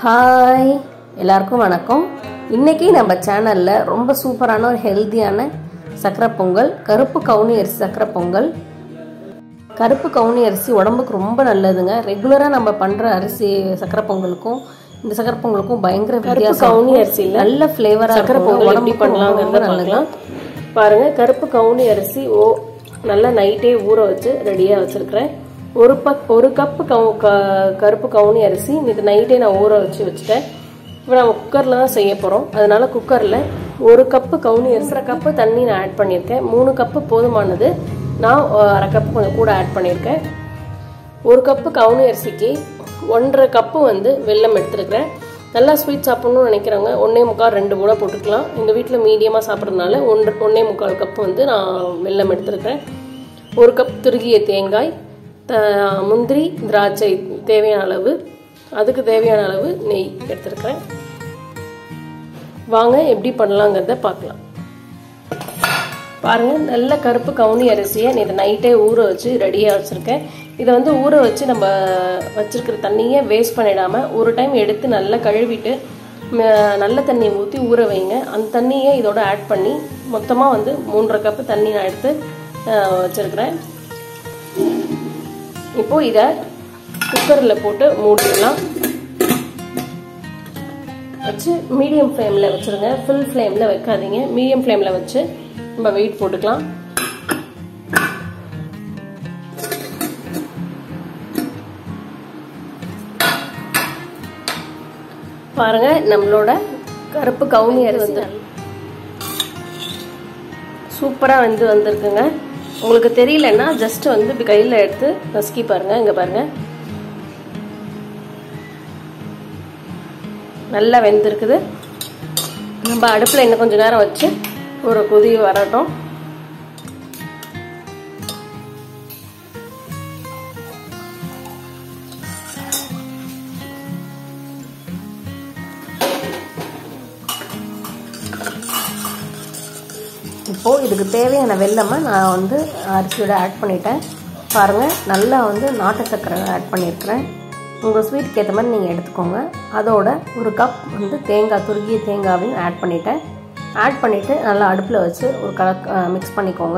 Hi எல்லாருக்கும் வணக்கம் இன்னைக்கு நம்ம சேனலில் ரொம்ப சூப்பரான ஒரு ஹெல்த்தியான சக்கரை பொங்கல் கருப்பு கவுனி அரிசி சக்கரை பொங்கல் கருப்பு கவுனி அரிசி உடம்புக்கு ரொம்ப நல்லதுங்க ரெகுலராக நம்ம பண்ணுற அரிசி சக்கரை பொங்கலுக்கும் இந்த சக்கரை பொங்கலுக்கும் பயங்கர வித்தியாசம் கவுனி அரிசியில் நல்ல ஃப்ளேவராக சக்கரை பொங்கல் எப்படி பண்ணலாங்கிறத பார்க்கலாம் பாருங்க கருப்பு கவுனி அரிசி ஓ நல்லா நைட்டே ஊற வச்சு ரெடியாக வச்சிருக்கிறேன் ஒரு பக் ஒரு கப்பு கவு க- கருப்பு கவுனி அரிசி இது நைட்டே நான் ஊற வச்சு வச்சுட்டேன் இப்போ நம்ம குக்கரில் தான் செய்ய போகிறோம் அதனால குக்கரில் ஒரு கப்பு கவுனி அரிசி அரை கப்பு தண்ணி நான் ஆட் பண்ணியிருக்கேன் மூணு கப்பு போதுமானது நான் அரை கப்பு கொஞ்சம் கூட ஆட் பண்ணியிருக்கேன் ஒரு கப்பு கவுனி அரிசிக்கு ஒன்றரை கப்பு வந்து வெல்லம் எடுத்துருக்கிறேன் நல்லா ஸ்வீட் சாப்பிட்ணும்னு நினைக்கிறவங்க ஒன்றே முக்கால் ரெண்டு கூட போட்டுக்கலாம் எங்கள் வீட்டில் மீடியமாக சாப்பிட்றதுனால ஒன்று ஒன்றே முக்கால் கப்பு வந்து நான் வெல்லம் எடுத்துருக்கிறேன் ஒரு கப் துருகிய தேங்காய் த முந்திரி திராட்சை தேவையான அளவு அதுக்கு தேவையான அளவு நெய் எடுத்துருக்கிறேன் வாங்க எப்படி பண்ணலாங்கிறத பார்க்கலாம் பாருங்க நல்ல கருப்பு கவுனி அரிசியை நேற்று நைட்டே ஊற வச்சு ரெடியாக வச்சுருக்கேன் இதை வந்து ஊற வச்சு நம்ம வச்சிருக்கிற தண்ணியை வேஸ்ட் பண்ணிடாமல் ஒரு டைம் எடுத்து நல்லா கழுவிட்டு ம- நல்ல தண்ணி ஊற்றி ஊற வைங்க அந்த தண்ணியை இதோட ஆட் பண்ணி மொத்தமாக வந்து மூன்றரை கப்பு தண்ணி நான் எடுத்து அஹ், வச்சிருக்கிறேன் இப்போ இதை குக்கரில் போட்டு மூடிடலாம் வச்சு மீடியம் ஃப்ளேமில் வச்சுருங்க ஃபுல் ஃப்ளேமில் வைக்காதீங்க மீடியம் ஃப்ளேமில் வச்சு நம்ம வெயிட் போட்டுக்கலாம் பாருங்க நம்மளோட கருப்பு கவுனி அரிசி வந்து சூப்பராக வந்து வந்திருக்குங்க உங்களுக்கு தெரியலன்னா ஜஸ்ட் வந்து இப்படி கையில் எடுத்து நசுக்கி பாருங்க இங்கே பாருங்க நல்லா வெந்திருக்குது நம்ம அடுப்பில் இன்னும் கொஞ்சம் நேரம் வச்சு ஒரு கொதி வரட்டும் இப்போது இதுக்கு தேவையான வெல்லமை நான் வந்து அரிசியோட ஆட் பண்ணிட்டேன் பாருங்கள் நல்லா வந்து நாட்டு சக்கரை ஆட் பண்ணியிருக்கிறேன் உங்கள் ஸ்வீட்க்கு ஏற்ற மாதிரி நீங்கள் எடுத்துக்கோங்க அதோட ஒரு கப் வந்து தேங்காய் துருகிய தேங்காவையும் ஆட் பண்ணிட்டேன் ஆட் பண்ணிவிட்டு நல்லா அடுப்பில் வச்சு ஒரு கலக் மிக்ஸ் பண்ணிக்கோங்க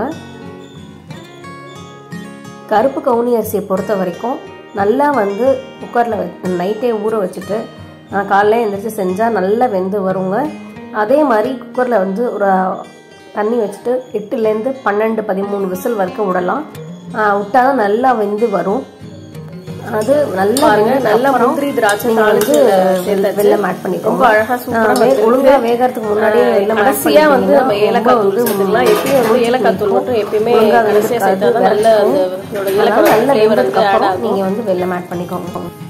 கருப்பு கவுனி அரிசியை பொறுத்த வரைக்கும் நல்லா வந்து குக்கரில் நைட்டே ஊற வச்சுட்டு நான் காலைல எழுந்திரிச்சு செஞ்சால் நல்லா வெந்து வருங்க அதே மாதிரி குக்கரில் வந்து ஒரு தண்ணி வச்சுட்டு எட்டுலேருந்து பன்னெண்டு பதிமூணு விசில் வரைக்கும் விடலாம் விட்டால் தான் நல்லா வெந்து வரும் அது நல்லா பாருங்க, வெந்ததுக்கு நல்லா அப்புறம் முந்திரி, திராட்சை நீங்க வந்து தாளிச்சு சேர்த்தாச்சு. வெல்லம் ஆட் பண்ணிக்கோங்க ரொம்ப அழகா சூப்பரா ஆ, வே- வந்திருக்கு. ஒழுங்கா வேகறதுக்கு முன்னாடியே வெல்லம் ஆட் கடைசியா வந்து நம்ம பண்ணிட்டீங்கன்னா ஏலக்காய் ரொம்ப தூள் வந்து சேர்த்துக்கலாம் எப்பயும் வந்து ஏலக்காய் தூள் மட்டும் எப்பயுமே ஒழுங்கா கடைசியா வெந்திருக்காது, சேர்த்தா தான் நல்ல அந்த விரட்டும். இதோட அதனால ஏலக்காய் நல்லா ஃப்ளேவர் வந்து வெந்ததுக்கு ஆட் அப்புறம் ஆகும் நீங்க வந்து வெல்லம் ஆட் பண்ணிக்கோங்க